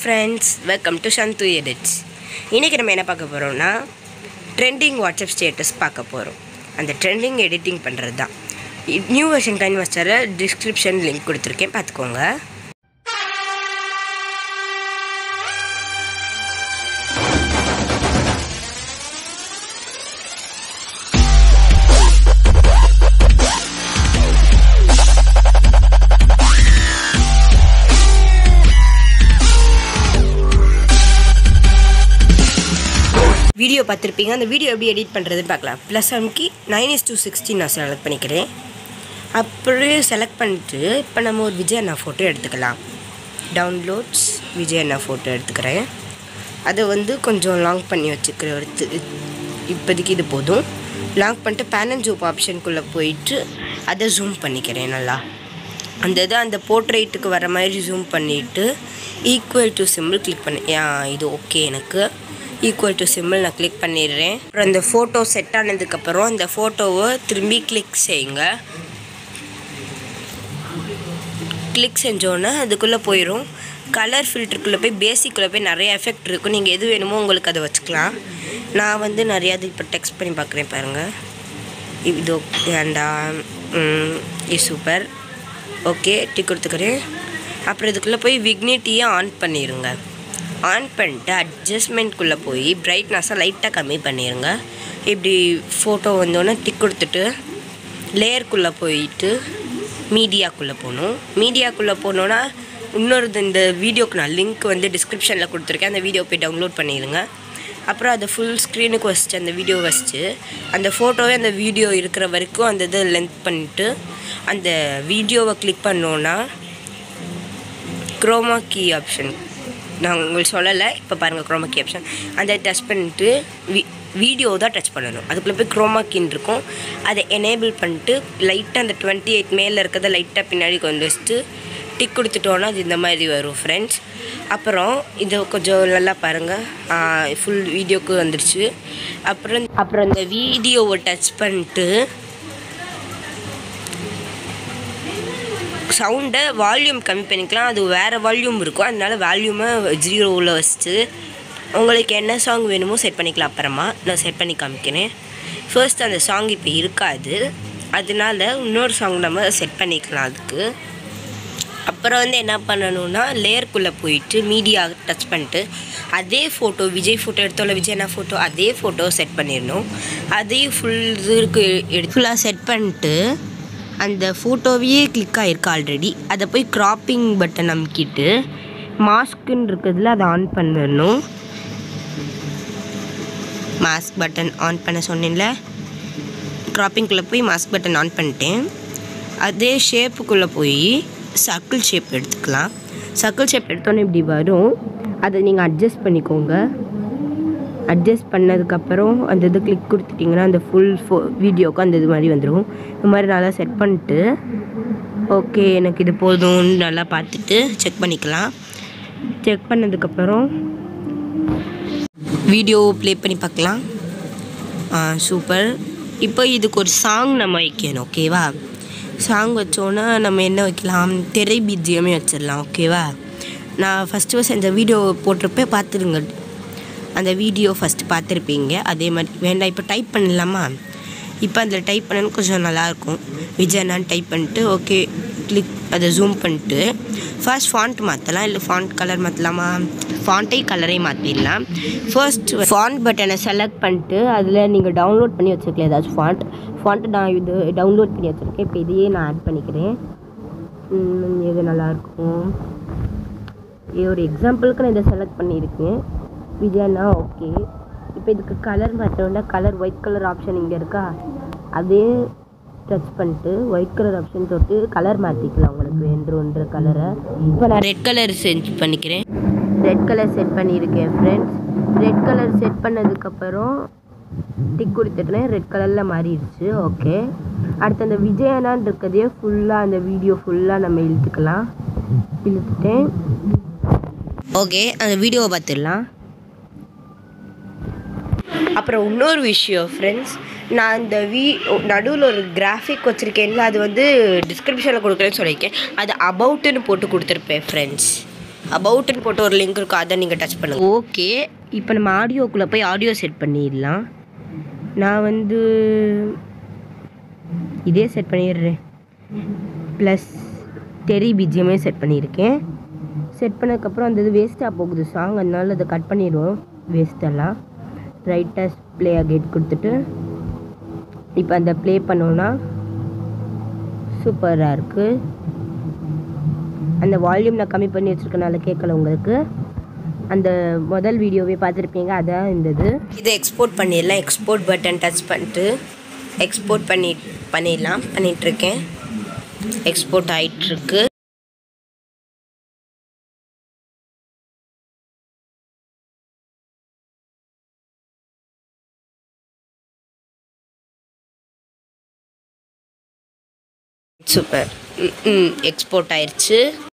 friends welcome to Chandu edits இன்றைக்கி நம்ம என்ன பார்க்க போகிறோம்னா ட்ரெண்டிங் வாட்ஸ்அப் ஸ்டேட்டஸ் பார்க்க போகிறோம் அந்த ட்ரெண்டிங் எடிட்டிங் பண்ணுறது தான் நியூ வெர்ஷன் டைம் மாஸ்டரில் டிஸ்கிரிப்ஷன் லிங்க் கொடுத்துருக்கேன் பார்த்துக்கோங்க வீடியோ பார்த்துருப்பீங்க அந்த வீடியோ எப்படி எடிட் பண்ணுறதுன்னு பார்க்கலாம் ப்ளஸ் அம்கி நைன் இஸ் டூ சிக்ஸ்டீன் நான் செலக்ட் பண்ணிக்கிறேன் அப்படியே செலக்ட் பண்ணிட்டு இப்போ நம்ம ஒரு விஜய் அண்ணா ஃபோட்டோ எடுத்துக்கலாம் டவுன்லோட்ஸ் விஜய் அண்ணா ஃபோட்டோ எடுத்துக்கிறேன் அதை வந்து கொஞ்சம் லாங் பண்ணி வச்சுக்கிறேன் எடுத்து இப்போதைக்கு இது போதும் லாங் பண்ணிட்டு பேன் அண்ட் ஜூப் ஆப்ஷனுக்குள்ளே போயிட்டு அதை ஜூம் பண்ணிக்கிறேன் நல்லா அந்த இதை அந்த போர்ட்ரேட்டுக்கு வர மாதிரி ஜூம் பண்ணிவிட்டு ஈக்குவல் டு சிம்பிள் கிளிக் பண்ணி ஆ, இது ஓகே எனக்கு ஈக்குவல் டு சிம்பிள் நான் கிளிக் பண்ணிடுறேன் அப்புறம் அந்த ஃபோட்டோ செட் ஆனதுக்கப்புறம் அந்த ஃபோட்டோவை திரும்பி கிளிக் செய்யுங்க கிளிக் செஞ்சோன்னே அதுக்குள்ளே போயிடும் கலர் ஃபில்டருக்குள்ளே போய் பேசிக்குள்ளே போய் நிறைய எஃபெக்ட் இருக்கும் நீங்கள் எது வேணுமோ உங்களுக்கு அதை வச்சுக்கலாம் நான் வந்து நிறையா இது இப்போ டெக்ஸ்ட் பண்ணி பார்க்குறேன் பாருங்கள் இது வேண்டாம் ம், இது சூப்பர் ஓகே டிக் கொடுத்துக்கிறேன் அப்புறம் இதுக்குள்ளே போய் விக்னிட்டியை ஆன் பண்ணிடுங்க ஆன் பண்ணிட்டு அட்ஜஸ்ட்மெண்ட்குள்ளே போய் பிரைட்னஸை லைட்டாக கம்மி பண்ணிடுங்க இப்படி ஃபோட்டோ வந்தோடனே டிக் கொடுத்துட்டு லேயர்க்குள்ளே போயிட்டு மீடியாக்குள்ளே போகணும் மீடியாக்குள்ளே போனோன்னா இன்னொரு இது இந்த வீடியோக்கு நான் லிங்க் வந்து டிஸ்கிரிப்ஷனில் கொடுத்துருக்கேன் அந்த வீடியோ போய் டவுன்லோட் பண்ணிடுங்க அப்புறம் அதை ஃபுல் ஸ்க்ரீனுக்கு வச்சுட்டு அந்த வீடியோ வச்சுட்டு அந்த ஃபோட்டோவே அந்த வீடியோ இருக்கிற வரைக்கும் அந்த இதை லென்த் பண்ணிட்டு அந்த வீடியோவை கிளிக் பண்ணோன்னா குரோமா கீ ஆப்ஷன் நான் உங்களுக்கு சொல்லலை இப்போ பாருங்கள் குரோமா கீ ஆப்ஷன் அந்த டச் பண்ணிட்டு வி வீடியோ தான் டச் பண்ணணும் அதுக்குள்ளே போய் குரோமா கீன்னு இருக்கும் அதை எனேபிள் பண்ணிட்டு லைட்டாக அந்த டுவெண்ட்டி எயிட் மேலே இருக்கிறத லைட்டாக பின்னாடி கொண்டு வச்சுட்டு டிக் கொடுத்துட்டோன்னா அது இந்த மாதிரி வரும் ஃப்ரெண்ட்ஸ் அப்புறம் இதை கொஞ்சம் நல்லா பாருங்கள் ஃபுல் வீடியோக்கு வந்துடுச்சு அப்புறம் அப்புறம் இந்த வீடியோவை டச் பண்ணிட்டு சவுண்டை வால்யூம் கம்மி பண்ணிக்கலாம் அது வேறு வால்யூம் இருக்கும் அதனால வால்யூமை ஜீரோவில் வச்சுட்டு உங்களுக்கு என்ன சாங் வேணுமோ செட் பண்ணிக்கலாம் அப்புறமா நான் செட் பண்ணி காமிக்கிறேன் ஃபர்ஸ்ட் அந்த சாங் இப்போ இருக்காது அதனால இன்னொரு சாங் நம்ம செட் பண்ணிக்கலாம் அதுக்கு அப்புறம் வந்து என்ன பண்ணணும்னா லேயர்க்குள்ளே போயிட்டு மீடியா டச் பண்ணிட்டு அதே ஃபோட்டோ விஜய் ஃபோட்டோ எடுத்தோம்ல விஜய் அண்ணா ஃபோட்டோ அதே ஃபோட்டோ செட் பண்ணிடணும் அதையும் ஃபுல் இதுக்கு எடுத்து ஃபுல்லாக செட் பண்ணிட்டு அந்த ஃபோட்டோவையே கிளிக் ஆகிருக்கு ஆல்ரெடி அதை போய் க்ராப்பிங் பட்டன் அமுக்கிட்டு மாஸ்க்குன்னு இருக்கிறதுல அதை ஆன் பண்ணிடணும் மாஸ்க் பட்டன் ஆன் பண்ண சொன்னேன்ல க்ராப்பிங்குள்ளே போய் மாஸ்க் பட்டன் ஆன் பண்ணிட்டேன் அதே ஷேப்புக்குள்ளே போய் சர்க்கிள் ஷேப் எடுத்துக்கலாம் சர்க்கிள் ஷேப் எடுத்தோன்னே இப்படி வரும் அதை நீங்கள் அட்ஜஸ்ட் பண்ணிக்கோங்க அட்ஜஸ்ட் பண்ணதுக்கப்புறம் அந்த இது கிளிக் கொடுத்துட்டிங்கன்னா அந்த ஃபுல் ஃபோ வீடியோக்கு அந்த இது மாதிரி வந்துடும் இந்த மாதிரி நல்லா செட் பண்ணிட்டு ஓகே எனக்கு இது போதும்னு நல்லா பார்த்துட்டு செக் பண்ணிக்கலாம் செக் பண்ணதுக்கப்புறம் வீடியோ ப்ளே பண்ணி பார்க்கலாம் சூப்பர் இப்போ இதுக்கு ஒரு சாங் நம்ம வைக்கணும் ஓகேவா சாங் வச்சோன்னா நம்ம என்ன வைக்கலாம் திரை பிஜிஎமே வச்சிடலாம் ஓகேவா நான் ஃபஸ்ட்டு ஃபஸ்ட் இந்த வீடியோ போட்டிருப்பே பார்த்துருங்க அந்த வீடியோ ஃபஸ்ட்டு பார்த்துருப்பீங்க அதே மாதிரி வேண்டாம் இப்போ டைப் பண்ணலாமா இப்போ அதில் டைப் பண்ணணும் கொஞ்சம் நல்லாயிருக்கும் விஜயனான்னு டைப் பண்ணிட்டு ஓகே கிளிக் அதை ஜூம் பண்ணிட்டு ஃபர்ஸ்ட் ஃபாண்ட் மாற்றலாம் இல்லை ஃபாண்ட் கலர் மாற்றலாமா ஃபாண்ட்டை கலரை மாற்றிடலாம் ஃபர்ஸ்ட் ஃபாண்ட் பட்டனை செலக்ட் பண்ணிட்டு அதில் நீங்கள் டவுன்லோட் பண்ணி வச்சுருக்கலாம் ஏதாச்சும் ஃபாண்ட் ஃபாண்ட்டு நான் இது டவுன்லோட் பண்ணி வச்சுருக்கேன் இப்போ இதையே நான் ஆட் பண்ணிக்கிறேன் உம், எது நல்லாயிருக்கும் இது ஒரு எக்ஸாம்பிளுக்கு நான் இதை செலக்ட் பண்ணியிருக்கேன் விஜயனா ஓகே இப்போ இதுக்கு கலர் மாற்றோம்னா கலர் ஒயிட் கலர் ஆப்ஷன் இங்கே இருக்கா அதே டச் பண்ணிட்டு ஒயிட் கலர் ஆப்ஷன் தொட்டு கலர் மாற்றிக்கலாம் உங்களுக்கு வேண்டுன்ற கலரை இப்போ நான் ரெட் கலர் செட் பண்ணிக்கிறேன் ரெட் கலர் செட் பண்ணியிருக்கேன் ஃப்ரெண்ட்ஸ் ரெட் கலர் செட் பண்ணதுக்கப்புறம் டிக் கொடுத்துட்டேன் ரெட் கலரில் மாறிடுச்சு ஓகே அடுத்து அந்த விஜயனான் இருக்கிறதே ஃபுல்லாக அந்த வீடியோ ஃபுல்லாக நம்ம இழுத்துக்கலாம் இழுத்துட்டேன் ஓகே அந்த வீடியோவை பார்த்துடலாம் அப்புறம் இன்னொரு விஷயம் ஃப்ரெண்ட்ஸ் நான் இந்த வீ நடுவில் ஒரு கிராஃபிக் வச்சுருக்கேன்ல அது வந்து டிஸ்கிரிப்ஷனில் கொடுக்குறேன்னு சொல்லியிருக்கேன் அது அபவுட்டுன்னு போட்டு கொடுத்துருப்பேன் ஃப்ரெண்ட்ஸ் அபவுட்னு போட்டு ஒரு லிங்க் இருக்கும் அதை நீங்கள் டச் பண்ணுங்கள் ஓகே இப்போ நம்ம ஆடியோக்குள்ளே போய் ஆடியோ செட் பண்ணிடலாம் நான் வந்து இதே செட் பண்ணிடுறேன் ப்ளஸ் டெரி பிஜிஎமே செட் பண்ணியிருக்கேன் செட் பண்ணதுக்கப்புறம் அந்த இது வேஸ்ட்டாக போகுது சாங் அதனால அதை கட் பண்ணிடுவோம் வேஸ்ட்டெல்லாம் ரைட்டாக ப்ளே கேட் கொடுத்துட்டு இப்போ அந்த ப்ளே பண்ணோன்னா சூப்பராக இருக்குது அந்த வால்யூம் நான் கம்மி பண்ணி வச்சுருக்கனால கேட்கல உங்களுக்கு அந்த முதல் வீடியோவே பார்த்துருப்பீங்க அதான் இந்த இது இதை எக்ஸ்போர்ட் பண்ணிடலாம் எக்ஸ்போர்ட் பட்டன் டச் பண்ணிட்டு எக்ஸ்போர்ட் பண்ணி பண்ணிடலாம் பண்ணிகிட்ருக்கேன் எக்ஸ்போர்ட் ஆகிட்டுருக்கு சூப்பர் ம் எக்ஸ்போர்ட் ஆயிடுச்சு